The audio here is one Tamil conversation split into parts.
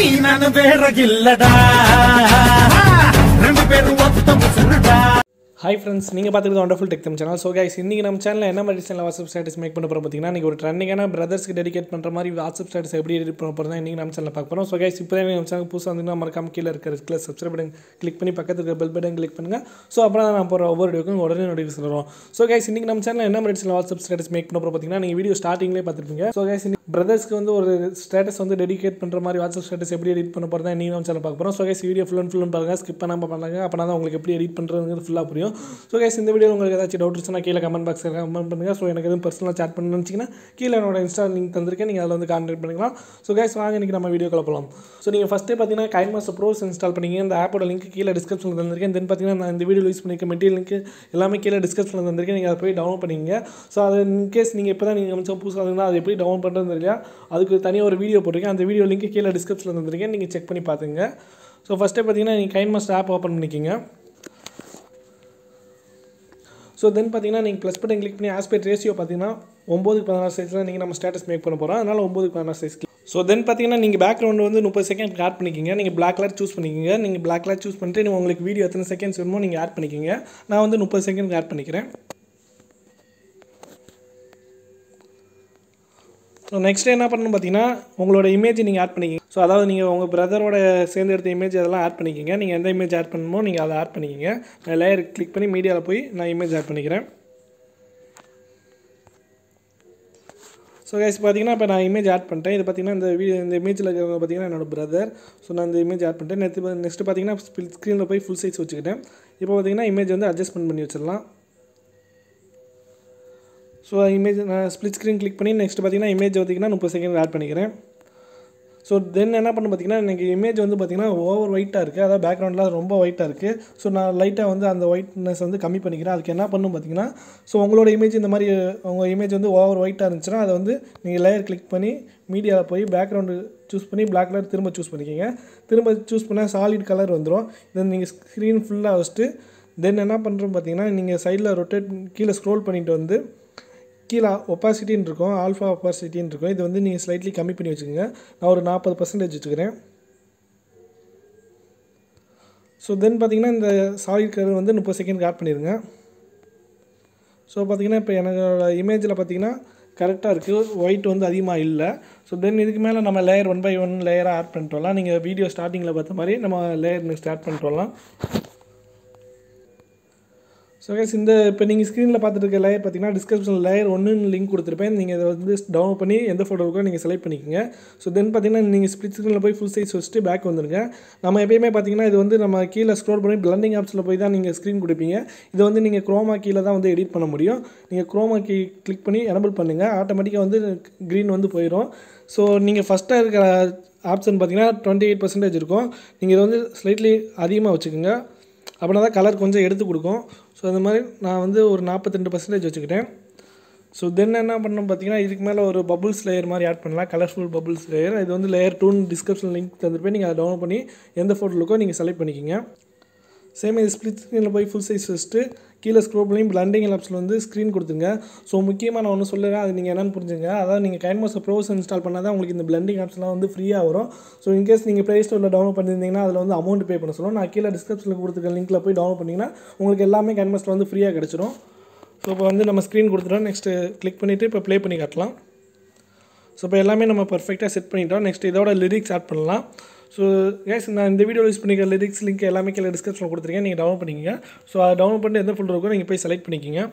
நீ நானும் வேற இல்லடா ரெண்டு பேரும் ஒத்த முசுடா ஹாய் ஃப்ரெண்ட்ஸ் நீங்கள் பார்த்துக்கிறது வண்டர்ஃபுல் டெக் தம் சேனல் ஸோ கைஸ் இன்றைக்கி நம்ம சேனலில் என்ன மாதிரி சேனல் வாட்ஸ்அப் ஸ்டேட்டஸ் மேக் பண்ண போகிறோம் பார்த்தீங்கன்னா இன்றைக்கி ஒரு ட்ரெண்டிங்கான பிரதர்ஸ்க்கு டெடிகேட் பண்ணுற மாதிரி வாட்ஸ்அப் ஸ்டேட்டஸ் எப்படி எடிட் பண்ண போகிறோம் இன்றைக்கி நம்ம சேனலில் பார்க்க போகிறோம் ஸோ கைஸ் இப்போ தான் நம்ம சேனல் புதுசாக வந்து மறக்காம கீழே இருக்கிற இருக்கிற சப்ஸ்கிரைப் பட்டன் கிளிக் பண்ணி பக்கத்தில் இருக்கிற பெல் பட்டன் கிளிக் பண்ணுங்கள் ஸோ அப்புறம் தான் நான் போகிற ஒவ்வொரு வீடியோக்கும் உடனே நோட்டிஃபிகேஷன் வரும் ஸோ கைஸ் இன்றைக்கி நம்ம சேனலில் என்ன மாதிரி சேனல் வாட்ஸ்அப் ஸ்டேட்டஸ் மேக் பண்ண போகிறோம் பார்த்தீங்கன்னா நீங்கள் வீடியோ ஸ்டார்டிங்லேயே பார்த்துருப்பீங்க ஸோ கைஸ் பிரதர்ஸ்க்கு வந்து ஒரு ஸ்டேட்டஸ் வந்து டெடிகேட் பண்ணுற மாதிரி வாட்ஸ்அப் ஸ்டேட்டஸ் எப்படி எடிட் பண்ண போகிறதா நீங்கள் நம்ம சேனல் பார்க்க போகிறோம் so guys video full and full பாருங்கள் ஸ்கிப் பண்ணாமல் பண்ணுங்க அப்போ தான் உங்களுக்கு எப்படி எடிட் பண்ணுறதுங்கிறது ஃபுல்லாக புரியும் ஸோ கைஸ் இந்த வீடியோ உங்களுக்கு ஏதாச்சும் டவுட் இருந்துச்சுன்னா கீழே கமெண்ட் பாக்ஸில் கமெண்ட் பண்ணுங்கள் ஸோ எனக்கு எதுவும் பர்சனலாக chat பண்ணணும்னு நினச்சிங்கன்னா கீழே என்னோட இன்ஸ்டா லிங்க் தந்திருக்கேன் நீங்கள் அதில் வந்து கான்டாக்ட் பண்ணிக்கலாம் ஸோ கைஸ் வாங்க இன்றைக்கி நம்ம வீடியோ போகலாம் ஸோ நீங்கள் ஃபஸ்ட்டே பார்த்தீங்கன்னா கைன் மாஸ்டர் ப்ரோஸ் இன்ஸ்டால் பண்ணிங்க இந்த ஆப்போட லிங்க் கீழே டிஸ்கிரிப்ஷனில் தந்திருக்கேன் தென் பார்த்தீங்கன்னா நான் இந்த வீடியோ யூஸ் பண்ணிக்க மெட்டீரியல் லிங்க் எல்லாமே கீழே டிஸ்கிரிப்ஷனில் தந்திருக்கேன் நீங்கள் அதை போய் டவுன்லோட் பண்ணிங்க ஸோ அது இன்கேஸ் நீங்கள் இப்போ தான் நீங்கள் கொஞ்சம் புதுசாக இருந்தால் அது எப்படி டவுன் பண்ணுறது இல்லையா அதுக்கு தனியாக ஒரு வீடியோ போட்டிருக்கேன் அந்த வீடியோ லிங்க் கீழே டிஸ்கிரிப்ஷனில் தந்திருக்கேன் நீங்கள் செக் பண்ணி பார்த்துங்க ஸோ ஃபஸ்ட்டே பார்த்தீங்கன்னா நீங்கள் கைன் மாஸ்டர் ஆப் ஓப்பன் பண்ணிக்கிங்க ஸோ தென் பார்த்தீங்கன்னா நீங்கள் ப்ளஸ் பட்டன் கிளிக் பண்ணி ஆஸ்பெக்ட் ரேஷியோ பார்த்தீங்கன்னா ஒம்போதுக்கு பதினாறு சைஸில் நீங்கள் நம்ம ஸ்டேட்டஸ் மேக் பண்ண போகிறோம் அதனால் ஒம்போதுக்கு பதினாறு சைஸ் ஸோ தென் பார்த்தீங்கன்னா நீங்கள் பேக்ரவுண்ட் வந்து முப்பது செகண்ட் ஆட் பண்ணிக்கிங்க நீங்கள் பிளாக் கலர் சூஸ் பண்ணிக்கிங்க நீங்கள் பிளாக் கலர் சூஸ் பண்ணிட்டு நீங்கள் உங்களுக்கு வீடியோ எத்தனை செகண்ட்ஸ் வேணுமோ நீங்கள் ஆட் பண்ணிக்கிங்க நான் வந்து முப்பது செகண்ட் ஆட் பண்ணிக்கிறேன் ஸோ நெக்ஸ்ட் என்ன பண்ணணும் பார்த்தீங்கன்னா உங்களோட இமேஜ் நீங்கள் ஆட் பண்ணிக்கிங்க ஸோ அதாவது நீங்கள் உங்கள் பிரதரோட சேர்ந்து எடுத்த இமேஜ் அதெல்லாம் ஆட் பண்ணிக்கிங்க நீங்கள் எந்த இமேஜ் ஆட் பண்ணணுமோ நீங்கள் அதை ஆட் பண்ணிக்கிங்க நான் லேயர் கிளிக் பண்ணி மீடியாவில் போய் நான் இமேஜ் ஆட் பண்ணிக்கிறேன் ஸோ கைஸ் பார்த்தீங்கன்னா இப்போ நான் இமேஜ் ஆட் பண்ணிட்டேன் இது பார்த்தீங்கன்னா இந்த வீடியோ இந்த இமேஜில் இருக்கிறவங்க பார்த்தீங்கன்னா என்னோட பிரதர் ஸோ நான் இந்த இமேஜ் ஆட் பண்ணிட்டேன் நெக்ஸ்ட் நெக்ஸ்ட் பார்த்தீங்கன்னா ஸ்பில் ஸ்க்ரீனில் போய் ஃபுல் சைஸ் வச்சுக்கிட்டேன் இப்போ பார்த்தீங்கன்னா இமேஜ் வந்து அட்ஜஸ்ட்மெண்ட் பண்ணி வச்சிடலாம் ஸோ இமேஜ் நான் ஸ்ப்ளிட் ஸ்க்ரீன் கிளிக் பண்ணி நெக்ஸ்ட் பார்த்தீங்கன்னா இமேஜ் பார்த்தீங்கன்னா முப்பது செகண்ட் ஆட் பண்ணிக்கிறேன் ஸோ தென் என்ன பண்ண பார்த்தீங்கன்னா எனக்கு இமேஜ் வந்து பார்த்தீங்கன்னா ஓவர் ஒயிட்டாக இருக்குது அதாவது பேக்ரவுண்டில் ரொம்ப ஒயிட்டாக இருக்குது ஸோ நான் லைட்டாக வந்து அந்த ஒயிட்னஸ் வந்து கம்மி பண்ணிக்கிறேன் அதுக்கு என்ன பண்ணும் பார்த்தீங்கன்னா ஸோ உங்களோட இமேஜ் இந்த மாதிரி உங்கள் இமேஜ் வந்து ஓவர் ஒயிட்டாக இருந்துச்சுன்னா அதை வந்து நீங்கள் லேயர் கிளிக் பண்ணி மீடியாவில் போய் பேக்ரவுண்டு சூஸ் பண்ணி பிளாக் கலர் திரும்ப சூஸ் பண்ணிக்கோங்க திரும்ப சூஸ் பண்ணால் சாலிட் கலர் வந்துடும் தென் நீங்கள் ஸ்க்ரீன் ஃபுல்லாக வச்சுட்டு தென் என்ன பண்ணுறோம் பார்த்தீங்கன்னா நீங்கள் சைடில் ரொட்டேட் கீழே ஸ்க்ரோல் பண்ணிட்டு வந்து கீழே ஒப்பாசிட்டின்னு இருக்கும் ஆல்ஃபா ஒப்பாசிட்டின்னு இருக்கும் இது வந்து நீங்கள் ஸ்லைட்லி கம்மி பண்ணி வச்சுக்கோங்க நான் ஒரு நாற்பது பர்சன்டேஜ் வச்சுக்கிறேன் ஸோ தென் பார்த்தீங்கன்னா இந்த சாலிட் கலர் வந்து முப்பது செகண்ட் ஆட் பண்ணிடுங்க ஸோ பார்த்தீங்கன்னா இப்போ என்னோட இமேஜில் பார்த்தீங்கன்னா கரெக்டாக இருக்குது ஒயிட் வந்து அதிகமாக இல்லை ஸோ தென் இதுக்கு மேலே நம்ம லேயர் ஒன் பை ஒன் லேயராக ஆட் பண்ணிட்டு வரலாம் நீங்கள் வீடியோ ஸ்டார்டிங்கில் பார்த்த மாதிரி நம்ம லேயர் நெக்ஸ்ட் ஆட் பண்ணிட்டு வரலாம் ஸோ கைஸ் இந்த இப்போ நீங்கள் ஸ்க்ரீனில் பார்த்துட்டு இருக்க லேயர் பார்த்தீங்கன்னா டிஸ்கிரிப்ஷனில் லேயர் ஒன்றுன்னு லிங்க் கொடுத்துருப்பேன் நீங்கள் இதை வந்து டவுன்லோட் பண்ணி எந்த ஃபோட்டோ இருக்கோ நீங்கள் செலக்ட் பண்ணிக்கோங்க ஸோ தென் பார்த்தீங்கன்னா நீங்கள் ஸ்பிளிட் ஸ்க்ரீனில் போய் ஃபுல் சைஸ் வச்சுட்டு பேக் வந்துருங்க நம்ம எப்பயுமே பார்த்தீங்கன்னா இது வந்து நம்ம கீழே ஸ்க்ரோல் பண்ணி பிளண்டிங் ஆப்ஸில் போய் தான் நீங்கள் ஸ்க்ரீன் கொடுப்பீங்க இது வந்து நீங்கள் குரோமா கீழே தான் வந்து எடிட் பண்ண முடியும் நீங்கள் குரோமா கீ கிளிக் பண்ணி எனபிள் பண்ணுங்கள் ஆட்டோமேட்டிக்காக வந்து க்ரீன் வந்து போயிடும் ஸோ நீங்கள் ஃபஸ்ட்டாக இருக்கிற ஆப்ஷன் பார்த்தீங்கன்னா டுவெண்ட்டி எயிட் பர்சன்டேஜ் இருக்கும் நீங்கள் இதை வந்து ஸ்லைட்லி அதிகமாக வச்சுக்கோங்க அப்படின்னா தான் கலர் கொஞ்சம் எடுத்து கொடுக்கும் ஸோ அந்த மாதிரி நான் வந்து ஒரு நாற்பத்தெண்டு பர்சன்டேஜ் வச்சுக்கிட்டேன் ஸோ தென் என்ன பண்ணணும் பார்த்தீங்கன்னா இதுக்கு மேலே ஒரு பபுள்ஸ் லேயர் மாதிரி ஆட் பண்ணலாம் கலர்ஃபுல் பபுள்ஸ் லேயர் இது வந்து லேயர் டூன்னு டிஸ்கிரிப்ஷன் லிங்க் தந்துருப்பேன் நீங்கள் அதை டவுன்லோட் பண்ணி எந்த ஃபோட்டோ இருக்கோ நீங்கள் செலக்ட் பண்ணிக்கிங்க சேம் இது ஸ்ப்ளிட் ஸ்க்ரீனில் போய் ஃபுல் சைஸ் வச்சுட்டு கீழே ஸ்க்ரோல் பண்ணி பிளண்டிங் ஆப்ஸில் வந்து ஸ்க்ரீன் கொடுத்துங்க ஸோ முக்கியமாக நான் ஒன்று சொல்லுறேன் அது நீங்கள் என்னென்னு புரிஞ்சுங்க அதாவது நீங்கள் கைன்மாஸ் ப்ரோஸ் இன்ஸ்டால் பண்ணால் தான் உங்களுக்கு இந்த பிளண்டிங் ஆப்ஸ்லாம் வந்து ஃப்ரீயாக வரும் ஸோ இன்கேஸ் நீங்கள் ப்ளே ஸ்டோரில் டவுன்லோட் பண்ணியிருந்தீங்கன்னா அதில் வந்து அமௌண்ட் பே பண்ண சொல்லுவோம் நான் கீழே டிஸ்கிரிப்ஷனில் கொடுத்துருக்க லிங்க்கில் போய் டவுன்லோட் பண்ணிங்கன்னா உங்களுக்கு எல்லாமே கைன்மாஸில் வந்து ஃப்ரீயாக கிடச்சிரும் ஸோ இப்போ வந்து நம்ம ஸ்க்ரீன் கொடுத்துட்டோம் நெக்ஸ்ட்டு கிளிக் பண்ணிவிட்டு இப்போ ப்ளே பண்ணி காட்டலாம் ஸோ இப்போ எல்லாமே நம்ம பர்ஃபெக்டாக செட் பண்ணிட்டோம் நெக்ஸ்ட் இதோட லிரிக்ஸ் ஆட் பண்ணலாம் ஸோ கேஸ் நான் இந்த வீடியோ யூஸ் பண்ணிக்கிற லிரிக்ஸ் லிங்க் எல்லாமே கீழே டிஸ்கிரிப்ஷனில் கொடுத்துருக்கேன் நீங்கள் டவுன்லோட் பண்ணிக்கங்க ஸோ அதை டவுன்லோட் பண்ணி எந்த ஃபோல்டர் இருக்கோ நீங்கள் போய் செலக்ட் பண்ணிக்கிங்க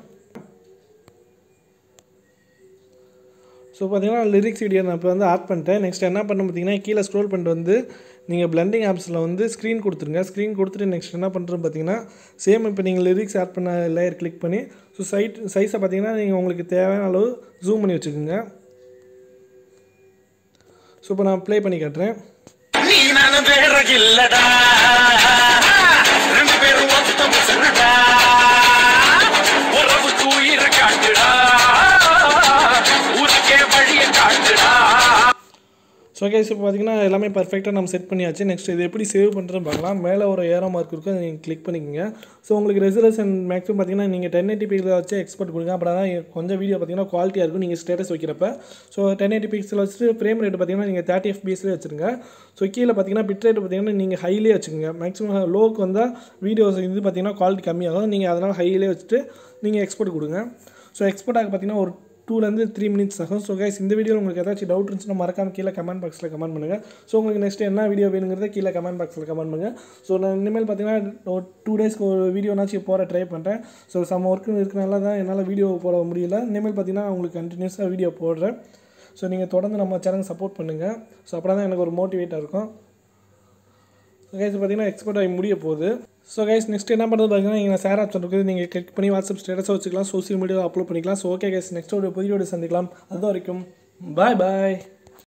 ஸோ பார்த்தீங்கன்னா லிரிக்ஸ் வீடியோ நான் இப்போ வந்து ஆட் பண்ணிட்டேன் நெக்ஸ்ட் என்ன பண்ண பார்த்தீங்கன்னா கீழே ஸ்க்ரோல் பண்ணிட்டு வந்து நீங்கள் பிளண்டிங் ஆப்ஸில் வந்து ஸ்க்ரீன் கொடுத்துருங்க ஸ்க்ரீன் கொடுத்துட்டு நெக்ஸ்ட் என்ன பண்ணுறது பார்த்தீங்கன்னா சேம் இப்போ நீங்கள் லிரிக்ஸ் ஆட் பண்ண லேயர் கிளிக் பண்ணி ஸோ சைட் சைஸை பார்த்தீங்கன்னா நீங்கள் உங்களுக்கு தேவையான அளவு ஜூம் பண்ணி வச்சுக்கோங்க ஸோ இப்போ நான் ப்ளே பண்ணி காட்டுறேன் நீ நானும் வேற இல்லடா ரெண்டு பேரும் ஒத்த முசுடா உறவுக்கு உயிரை காட்டுடா உனக்கே வழியை காட்டுடா ஸோ கைஸ் இப்போ பார்த்தீங்கன்னா எல்லாமே பர்ஃபெக்டாக நம்ம செட் பண்ணியாச்சு நெக்ஸ்ட் இது எப்படி சேவ் பண்ணுறதுன்னு பார்க்கலாம் மேலே ஒரு ஏரோ மார்க் இருக்கும் அதை நீங்கள் கிளிக் பண்ணிக்கோங்க ஸோ உங்களுக்கு ரெசல்யூஷன் மேக்ஸிமம் பார்த்தீங்கன்னா நீங்கள் டென் எயிட்டி பிக்சல் வச்சு எக்ஸ்போர்ட் கொடுங்க அப்புறம் தான் கொஞ்சம் வீடியோ பார்த்தீங்கன்னா குவாலிட்டியாக இருக்கும் நீங்கள் ஸ்டேட்டஸ் வைக்கிறப்ப ஸோ டென் எயிட்டி பிக்சல் வச்சுட்டு ஃப்ரேம் ரேட் பார்த்தீங்கன்னா நீங்கள் தேர்ட்டி எஃபிஎஸ்லேயே வச்சுருங்க ஸோ கீழே பார்த்தீங்கன்னா பிட் ரேட் பார்த்தீங்கன்னா நீங்கள் ஹைலே வச்சுக்கோங்க மேக்ஸிமம் லோக்கு வந்தால் வீடியோஸ் இது பார்த்தீங்கன்னா குவாலிட்டி கம்மியாகும் நீங்கள் அதனால் ஹைலே வச்சுட்டு நீங்கள் எக்ஸ்போர்ட் கொடுங்க ஸோ எக்ஸ்போர்ட் ஆக பார்த்தீங்கன்னா ஒரு டூலேருந்து த்ரீ மினிட்ஸ் ஆகும் ஸோ கைஸ் இந்த வீடியோ உங்களுக்கு ஏதாச்சும் டவுட் இருந்துச்சுன்னா மறக்காம கீழே கமெண்ட் பாக்ஸில் கமெண்ட் பண்ணுங்கள் ஸோ உங்களுக்கு நெக்ஸ்ட் என்ன வீடியோ வேணுங்கிறத கீழே கமெண்ட் பாக்ஸில் கமெண்ட் பண்ணுங்கள் ஸோ நான் இனிமேல் பார்த்தீங்கன்னா ஒரு டூ டேஸ்க்கு ஒரு வீடியோனாச்சும் போட ட்ரை பண்ணுறேன் ஸோ சம்ம ஒர்க்கு இருக்கனால தான் என்னால் வீடியோ போட முடியல இனிமேல் பார்த்தீங்கன்னா உங்களுக்கு கண்டினியூஸாக வீடியோ போடுறேன் ஸோ நீங்கள் தொடர்ந்து நம்ம சேனல் சப்போர்ட் பண்ணுங்கள் ஸோ அப்போ தான் எனக்கு ஒரு மோட்டிவேட்டாக இருக்கும் ஸோ கைஸ் பார்த்தீங்கன்னா எக்ஸ்போர்ட் ஆகி முடிய போகுது ஸோ கைஸ் நெக்ஸ்ட் என்ன பண்ணுறது பார்த்தீங்கன்னா நீங்கள் ஷேர் ஆப்ஷன் இருக்குது நீங்கள் கிளிக் பண்ணி வாட்ஸ்அப் ஸ்டேட்டஸாக வச்சுக்கலாம் சோசியல் மீடியாவில் அப்லோட் பண்ணிக்கலாம் ஸோ ஓகே கைஸ் நெக்ஸ்ட் ஒரு புதிய வீடியோ சந்திக்கலாம் அது வரைக்கும் பாய் பாய்